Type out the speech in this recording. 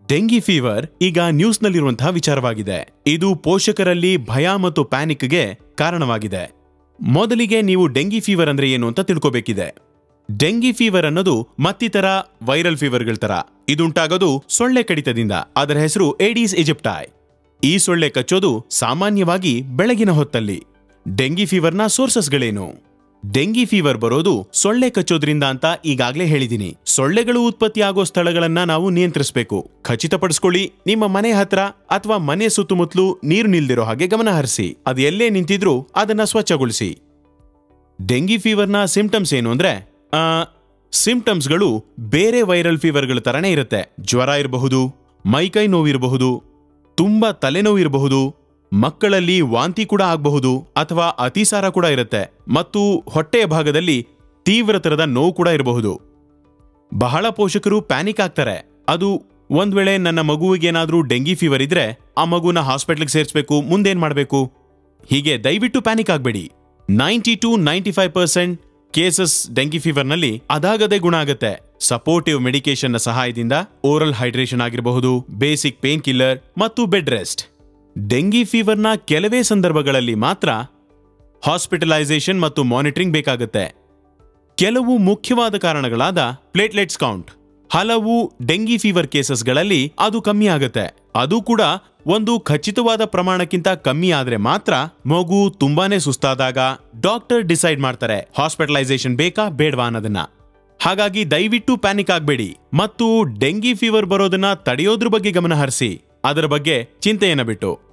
dengue fever ಈಗ ನ್ಯೂಸ್ನಲ್ಲಿರುವಂತಹ ವಿಚಾರವಾಗಿದೆ ಇದು ಪೋಷಕರಲ್ಲಿ ಭಯ ಮತ್ತು ಪ್ಯಾನಿಕ್ಗೆ ಕಾರಣವಾಗಿದೆ ಮೊದಲಿಗೆ ನೀವು ಡೆಂಗಿ ಫೀವರ್ ಅಂದ್ರೆ ಏನು ಅಂತ ತಿಳ್ಕೋಬೇಕಿದೆ ಡೆಂಗಿ ಫೀವರ್ ಅನ್ನೋದು ಮತ್ತಿತರ ವೈರಲ್ ಫೀವರ್ಗಳ ತರ ಇದುಂಟಾಗೋದು ಸೊಳ್ಳೆ ಕಡಿತದಿಂದ ಅದರ ಹೆಸರು ಏಡೀಸ್ ಈಜಿಪ್ಟಾಯ್ ಈ ಸೊಳ್ಳೆ ಕಚ್ಚೋದು ಸಾಮಾನ್ಯವಾಗಿ ಬೆಳಗಿನ ಹೊತ್ತಲ್ಲಿ ಡೆಂಗಿ ಫೀವರ್ನ ಸೋರ್ಸಸ್ಗಳೇನು ಡೆಂಗಿ ಫೀವರ್ ಬರೋದು ಸೊಳ್ಳೆ ಕಚ್ಚೋದ್ರಿಂದ ಅಂತ ಈಗಾಗಲೇ ಹೇಳಿದ್ದೀನಿ ಸೊಳ್ಳೆಗಳು ಉತ್ಪತ್ತಿಯಾಗೋ ಸ್ಥಳಗಳನ್ನ ನಾವು ನಿಯಂತ್ರಿಸಬೇಕು ಖಚಿತಪಡಿಸ್ಕೊಳ್ಳಿ ನಿಮ್ಮ ಮನೆ ಹತ್ರ ಅಥವಾ ಮನೆ ಸುತ್ತಮುತ್ತಲು ನೀರು ನಿಲ್ದಿರೋ ಹಾಗೆ ಗಮನ ಹರಿಸಿ ಅದು ಎಲ್ಲೇ ನಿಂತಿದ್ರೂ ಅದನ್ನ ಸ್ವಚ್ಛಗೊಳಿಸಿ ಡೆಂಗಿ ಫೀವರ್ನ ಸಿಂಪ್ಟಮ್ಸ್ ಏನು ಅಂದ್ರೆ ಆ, ಸಿಂಪ್ಟಮ್ಸ್ಗಳು ಬೇರೆ ವೈರಲ್ ಫೀವರ್ಗಳ ತರನೇ ಇರುತ್ತೆ ಜ್ವರ ಇರಬಹುದು ಮೈಕೈ ನೋವಿರಬಹುದು ತುಂಬಾ ತಲೆನೋವು ಇರಬಹುದು ಮಕ್ಕಳಲ್ಲಿ ವಾಂತಿ ಕೂಡ ಆಗಬಹುದು ಅಥವಾ ಅತಿಸಾರ ಕೂಡ ಇರುತ್ತೆ ಮತ್ತು ಹೊಟ್ಟೆಯ ಭಾಗದಲ್ಲಿ ತೀವ್ರತರದ ನೋವು ಕೂಡ ಇರಬಹುದು ಬಹಳ ಪೋಷಕರು ಪ್ಯಾನಿಕ್ ಆಗ್ತಾರೆ ಅದು ಒಂದ್ ವೇಳೆ ನನ್ನ ಮಗುವಿಗೇನಾದ್ರೂ ಡೆಂಗಿ ಫೀವರ್ ಇದ್ರೆ ಆ ಮಗುನ ಹಾಸ್ಪಿಟ್ಲಿಗೆ ಸೇರಿಸಬೇಕು ಮುಂದೇನ್ ಮಾಡಬೇಕು ಹೀಗೆ ದಯವಿಟ್ಟು ಪ್ಯಾನಿಕ್ ಆಗಬೇಡಿ ninety to ninety five percent cases dengue ಫೀವರ್ನಲ್ಲಿ ಅದಾಗದೆ ಗುಣ ಆಗುತ್ತೆ ಸಪೋರ್ಟಿವ್ ಮೆಡಿಕೇಶನ್ನ ಸಹಾಯದಿಂದ ಓರಲ್ ಹೈಡ್ರೇಷನ್ ಆಗಿರಬಹುದು ಬೇಸಿಕ್ ಪೇನ್ ಕಿಲ್ಲರ್ ಮತ್ತು ಬೆಡ್ ರೆಸ್ಟ್ ಡೆಂಗಿ ಫೀವರ್ನ ಕೆಲವೇ ಸಂದರ್ಭಗಳಲ್ಲಿ ಮಾತ್ರ ಹಾಸ್ಪಿಟಲೈಸೇಷನ್ ಮತ್ತು ಮಾನಿಟರಿಂಗ್ ಬೇಕಾಗುತ್ತೆ ಕೆಲವು ಮುಖ್ಯವಾದ ಕಾರಣಗಳಾದ ಪ್ಲೇಟ್ಲೆಟ್ಸ್ ಕೌಂಟ್ ಹಲವು ಡೆಂಗಿ ಫೀವರ್ ಕೇಸಸ್ಗಳಲ್ಲಿ ಅದು ಕಮ್ಮಿ ಆಗುತ್ತೆ ಅದು ಕೂಡ ಒಂದು ಖಚಿತವಾದ ಪ್ರಮಾಣಕ್ಕಿಂತ ಕಮ್ಮಿ ಆದ್ರೆ ಮಾತ್ರ ಮಗು ತುಂಬಾನೇ ಸುಸ್ತಾದಾಗ ಡಾಕ್ಟರ್ ಡಿಸೈಡ್ ಮಾಡ್ತಾರೆ ಹಾಸ್ಪಿಟಲೈಸೇಷನ್ ಬೇಕಾ ಬೇಡವಾ ಅನ್ನೋದನ್ನ ಹಾಗಾಗಿ ದಯವಿಟ್ಟು ಪ್ಯಾನಿಕ್ ಆಗಬೇಡಿ ಮತ್ತು ಡೆಂಗಿ ಫೀವರ್ ಬರೋದನ್ನ ತಡೆಯೋದ್ರ ಬಗ್ಗೆ ಗಮನ ಹರಿಸಿ ಅದರ ಬಗ್ಗೆ ಚಿಂತೆಯನ್ನ ಬಿಟ್ಟು